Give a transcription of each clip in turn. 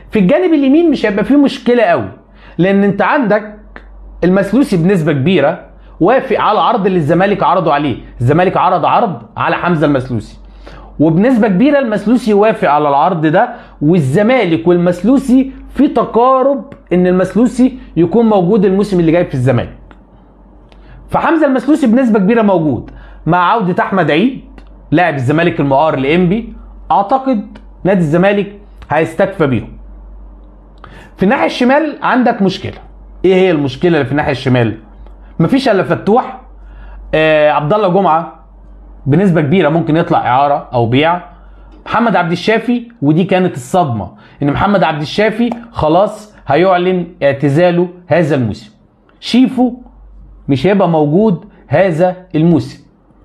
في الجانب اليمين مش هيبقى فيه مشكله قوي لان انت عندك المسلوسي بنسبه كبيره وافق على عرض اللي الزمالك عرضه عليه الزمالك عرض عرض على حمزه المسلوسي وبنسبه كبيره المسلوسي وافق على العرض ده والزمالك والمسلوسي في تقارب ان المسلوسي يكون موجود الموسم اللي جاي في الزمالك فحمزه المسلوسي بنسبه كبيره موجود مع عوده احمد عيد لاعب الزمالك المعار لانبي اعتقد نادي الزمالك هيستكفى بيهم في الناحيه الشمال عندك مشكله ايه هي المشكله اللي في الناحيه الشمال مفيش الا فتوح آه عبد الله جمعه بنسبه كبيره ممكن يطلع اعاره او بيع محمد عبد الشافي ودي كانت الصدمه ان محمد عبد الشافي خلاص هيعلن اعتزاله هذا الموسم شيفو مش هيبقى موجود هذا الموسم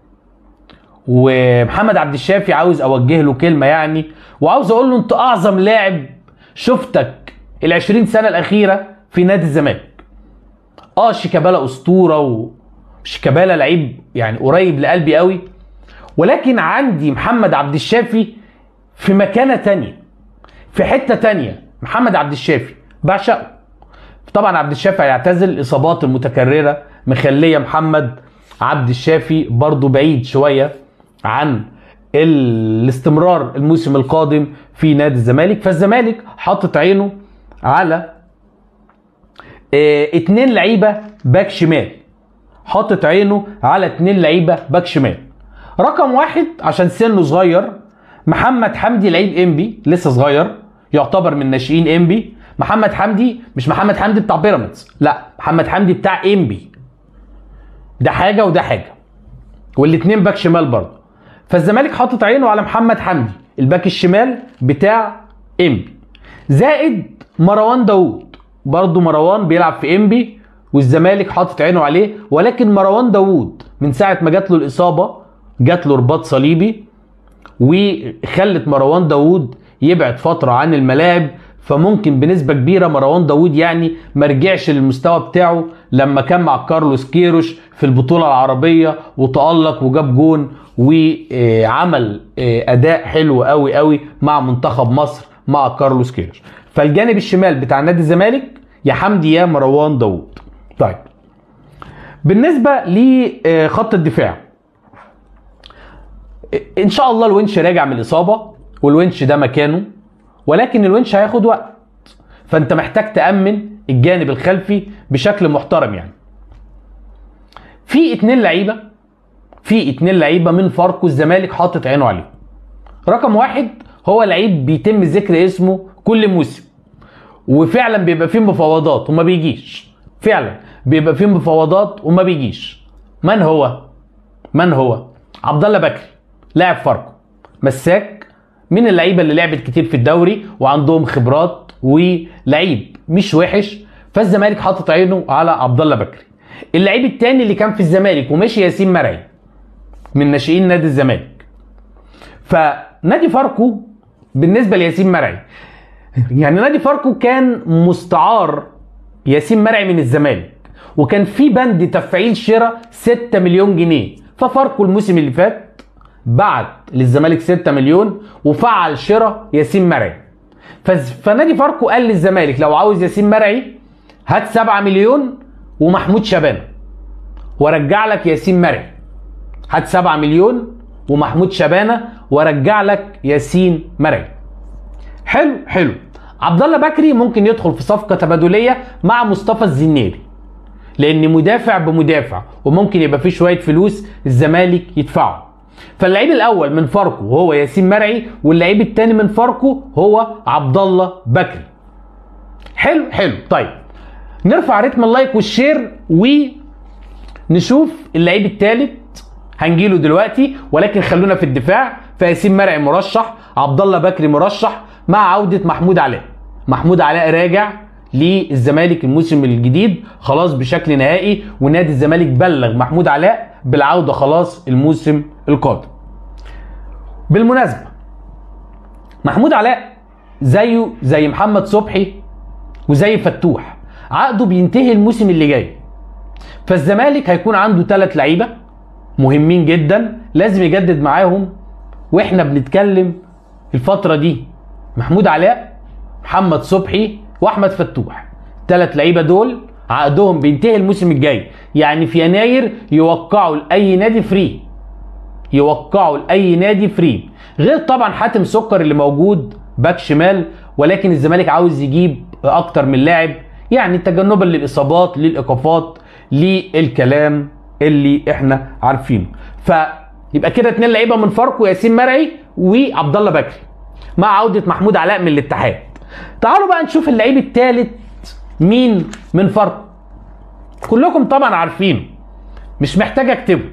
ومحمد عبد الشافي عاوز اوجه له كلمه يعني وعاوز اقول له انت اعظم لاعب شفتك ال 20 سنه الاخيره في نادي الزمالك اه شيكابالا اسطوره وشيكابالا لعيب يعني قريب لقلبي قوي ولكن عندي محمد عبد الشافي في مكانه تانية في حته تانية محمد عبد الشافي بعشقه طبعا عبد الشافي هيعتزل الاصابات المتكرره مخليه محمد عبد الشافي برضه بعيد شويه عن الاستمرار الموسم القادم في نادي الزمالك فالزمالك حاطط عينه على اه اتنين لعيبه باك شمال حاطط عينه على اتنين لعيبه باك شمال رقم واحد عشان سنه صغير محمد حمدي لعيب انبي لسه صغير يعتبر من ناشئين انبي محمد حمدي مش محمد حمدي بتاع بيراميدز لا محمد حمدي بتاع انبي ده حاجه وده حاجه والاتنين باك شمال برضه فالزمالك حاطط عينه على محمد حمدي الباك الشمال بتاع انبي زائد مروان داوود برضه مروان بيلعب في انبي والزمالك حاطط عينه عليه ولكن مروان داوود من ساعه ما جات له الاصابه جات له رباط صليبي وخلت مروان داوود يبعد فتره عن الملاعب فممكن بنسبة كبيرة مروان داوود يعني ما رجعش للمستوى بتاعه لما كان مع كارلوس كيروش في البطولة العربية وتألق وجاب جون وعمل أداء حلو قوي قوي مع منتخب مصر مع كارلوس كيروش فالجانب الشمال بتاع نادي الزمالك يا حمدي يا مروان داوود طيب بالنسبة لخط الدفاع ان شاء الله الونش راجع من الاصابه والونش ده مكانه ولكن الونش هياخد وقت فانت محتاج تامن الجانب الخلفي بشكل محترم يعني في اتنين لعيبه في اتنين لعيبه من فاركو الزمالك حاطط عينه عليهم رقم واحد هو لعيب بيتم ذكر اسمه كل موسم وفعلا بيبقى فيه مفاوضات وما بيجيش فعلا بيبقى فيه مفاوضات وما بيجيش من هو من هو عبد الله بكري لاعب فاركو مساك من اللعيبه اللي لعبت كتير في الدوري وعندهم خبرات ولعيب مش وحش فالزمالك حاطط عينه على عبد الله بكري اللعيب التاني اللي كان في الزمالك ومشي ياسين مرعي من ناشئين نادي الزمالك فنادي فاركو بالنسبه لياسين مرعي يعني نادي فاركو كان مستعار ياسين مرعي من الزمالك وكان في بند تفعيل شراء 6 مليون جنيه ففاركو الموسم اللي فات بعت للزمالك 6 مليون وفعل شراء ياسين مرعي فنادي فاركو قال للزمالك لو عاوز ياسين مرعي هات 7 مليون ومحمود شبانه وارجع لك ياسين مرعي هات 7 مليون ومحمود شبانه وارجع لك ياسين مرعي حلو حلو عبد الله بكري ممكن يدخل في صفقه تبادليه مع مصطفى الزنيري لان مدافع بمدافع وممكن يبقى فيه شويه فلوس الزمالك يدفعه فاللعيب الاول من فاركو هو ياسين مرعي واللعيب الثاني من فاركو هو عبد الله بكري حلو حلو طيب نرفع رتم اللايك والشير ونشوف اللعيب الثالث هنجيله دلوقتي ولكن خلونا في الدفاع فياسين مرعي مرشح عبد الله بكري مرشح مع عوده محمود علاء محمود علاء راجع للزمالك الموسم الجديد خلاص بشكل نهائي ونادي الزمالك بلغ محمود علاء بالعوده خلاص الموسم القادم بالمناسبه محمود علاء زيه زي محمد صبحي وزي فتوح عقده بينتهي الموسم اللي جاي فالزمالك هيكون عنده ثلاث لعيبه مهمين جدا لازم يجدد معاهم واحنا بنتكلم الفتره دي محمود علاء محمد صبحي واحمد فتوح ثلاث لعيبه دول عقدهم بينتهي الموسم الجاي يعني في يناير يوقعوا لاي نادي فري يوقعوا لاي نادي فري غير طبعا حاتم سكر اللي موجود باك شمال ولكن الزمالك عاوز يجيب اكتر من لاعب يعني تجنبا للاصابات للايقافات للكلام اللي احنا عارفينه فيبقى كده اتنين لعيبه من فاركو ياسين مرعي وعبد الله بكري مع عوده محمود علاء من الاتحاد تعالوا بقى نشوف اللعيب الثالث مين من فاركو كلكم طبعا عارفينه مش محتاج اكتبه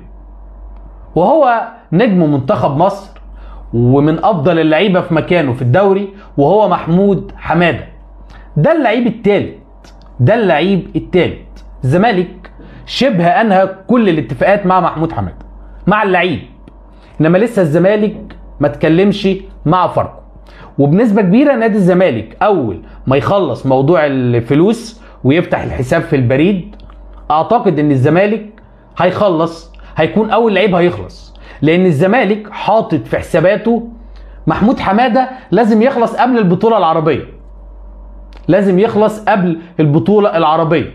وهو نجم منتخب مصر ومن افضل اللعيبه في مكانه في الدوري وهو محمود حماده ده اللعيب الثالث ده اللعيب الثالث الزمالك شبه انهى كل الاتفاقات مع محمود حماده مع اللعيب انما لسه الزمالك ما تكلمش مع فاركو وبنسبه كبيره نادي الزمالك اول ما يخلص موضوع الفلوس ويفتح الحساب في البريد اعتقد ان الزمالك هيخلص هيكون اول لعيب هيخلص لان الزمالك حاطط في حساباته محمود حماده لازم يخلص قبل البطوله العربيه لازم يخلص قبل البطوله العربيه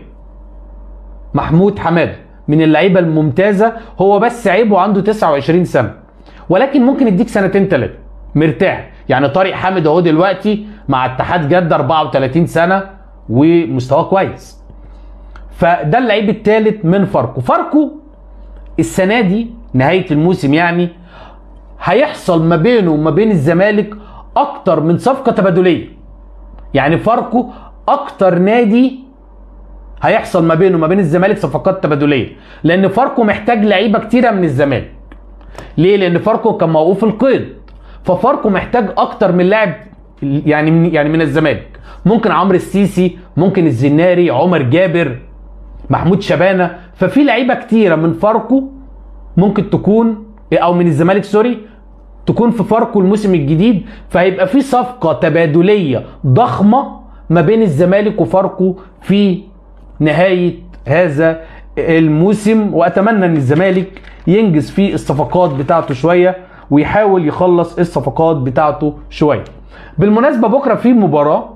محمود حماده من اللعيبه الممتازه هو بس عيبه عنده 29 سنه ولكن ممكن يديك سنتين ثلاثه مرتاح يعني طارق حامد اهو دلوقتي مع اتحاد جده 34 سنه ومستواه كويس فده اللعيب الثالث من فاركو فاركو السنه دي نهايه الموسم يعني هيحصل ما بينه وما بين الزمالك اكتر من صفقه تبادليه يعني فاركو اكتر نادي هيحصل ما بينه وما بين الزمالك صفقات تبادليه لان فاركو محتاج لعيبه كتيره من الزمالك ليه لان فاركو كان موقوف القيد ففاركو محتاج اكتر من لاعب يعني من يعني من الزمالك ممكن عمرو السيسي ممكن الزناري عمر جابر محمود شبانه ففي لعيبه كتيره من فاركو ممكن تكون او من الزمالك سوري تكون في فاركو الموسم الجديد فهيبقى في صفقه تبادليه ضخمه ما بين الزمالك وفاركو في نهايه هذا الموسم واتمنى ان الزمالك ينجز في الصفقات بتاعته شويه ويحاول يخلص الصفقات بتاعته شويه بالمناسبه بكره في مباراه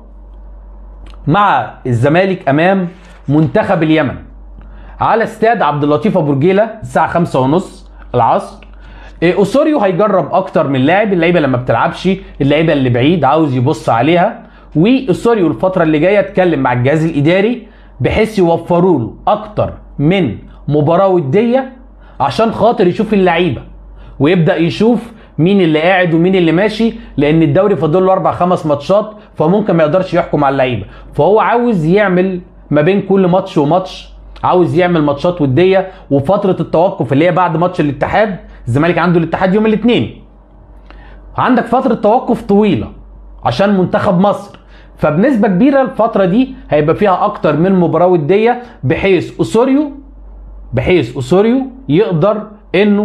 مع الزمالك امام منتخب اليمن على استاد عبد اللطيف ابو رجيله الساعه خمسة ونص العصر إيه، اوسوريو هيجرب اكتر من لاعب اللعيبه لما بتلعبش اللعيبه اللي بعيد عاوز يبص عليها واوسوريو الفتره اللي جايه اتكلم مع الجهاز الاداري بحيث يوفروا له اكتر من مباراه وديه عشان خاطر يشوف اللعيبه ويبدا يشوف مين اللي قاعد ومين اللي ماشي لان الدوري فاضل له اربع خمس ماتشات فممكن ما يقدرش يحكم على اللعيبه فهو عاوز يعمل ما بين كل ماتش وماتش عاوز يعمل ماتشات وديه وفتره التوقف اللي هي بعد ماتش الاتحاد الزمالك عنده الاتحاد يوم الاثنين عندك فتره توقف طويله عشان منتخب مصر فبنسبه كبيره الفتره دي هيبقى فيها اكتر من مباراه وديه بحيث اوسوريو بحيث اوسوريو يقدر انه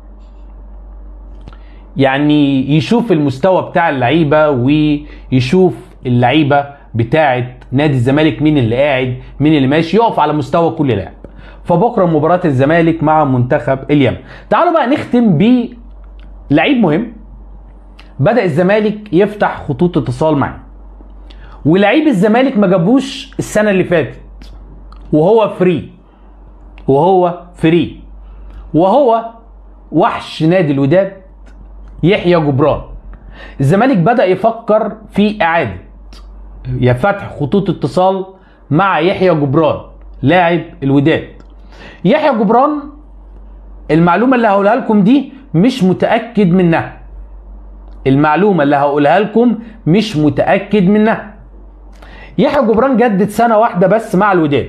يعني يشوف المستوى بتاع اللعيبه ويشوف اللعيبه بتاعه نادي الزمالك مين اللي قاعد مين اللي ماشي يقف على مستوى كل لاعب فبكره مباراه الزمالك مع منتخب اليمن تعالوا بقى نختم ب لعيب مهم بدا الزمالك يفتح خطوط اتصال معاه ولعيب الزمالك ما جابوش السنه اللي فاتت وهو فري وهو فري وهو وحش نادي الوداد يحيى جبران الزمالك بدا يفكر في اعاده يا فتح خطوط اتصال مع يحيى جبران لاعب الوداد يحيى جبران المعلومه اللي هقولها لكم دي مش متاكد منها المعلومه اللي هقولها لكم مش متاكد منها يحيى جبران جدد سنه واحده بس مع الوداد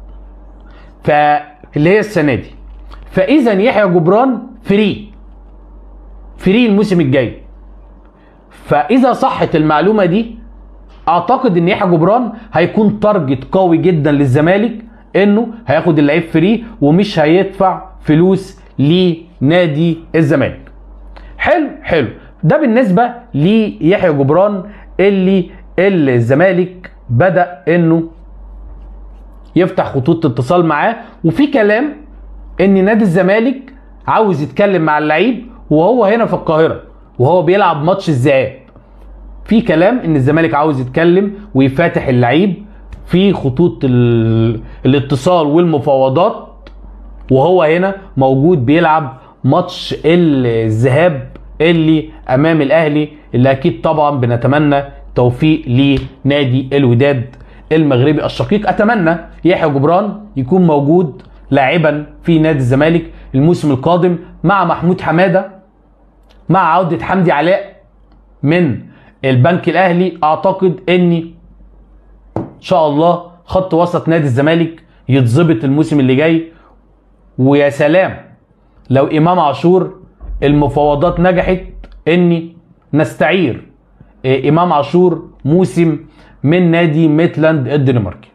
فاللي هي السنه دي فاذا يحيى جبران فري فري الموسم الجاي فاذا صحت المعلومه دي اعتقد ان يحيى جبران هيكون تارجت قوي جدا للزمالك انه هياخد اللعيب فري ومش هيدفع فلوس لنادي الزمالك حلو حلو ده بالنسبه ليحيى جبران اللي اللي الزمالك بدا انه يفتح خطوط اتصال معاه وفي كلام ان نادي الزمالك عاوز يتكلم مع اللعيب وهو هنا في القاهره وهو بيلعب ماتش الذهاب في كلام ان الزمالك عاوز يتكلم ويفاتح اللعيب في خطوط ال... الاتصال والمفاوضات وهو هنا موجود بيلعب ماتش الذهاب اللي امام الاهلي اللي اكيد طبعا بنتمنى توفيق لنادي الوداد المغربي الشقيق اتمنى يحيى جبران يكون موجود لاعبا في نادي الزمالك الموسم القادم مع محمود حماده مع عوده حمدي علاء من البنك الاهلي اعتقد اني ان شاء الله خط وسط نادي الزمالك يتظبط الموسم اللي جاي ويا سلام لو امام عاشور المفاوضات نجحت اني نستعير امام عاشور موسم من نادي ميتلاند الدنماركي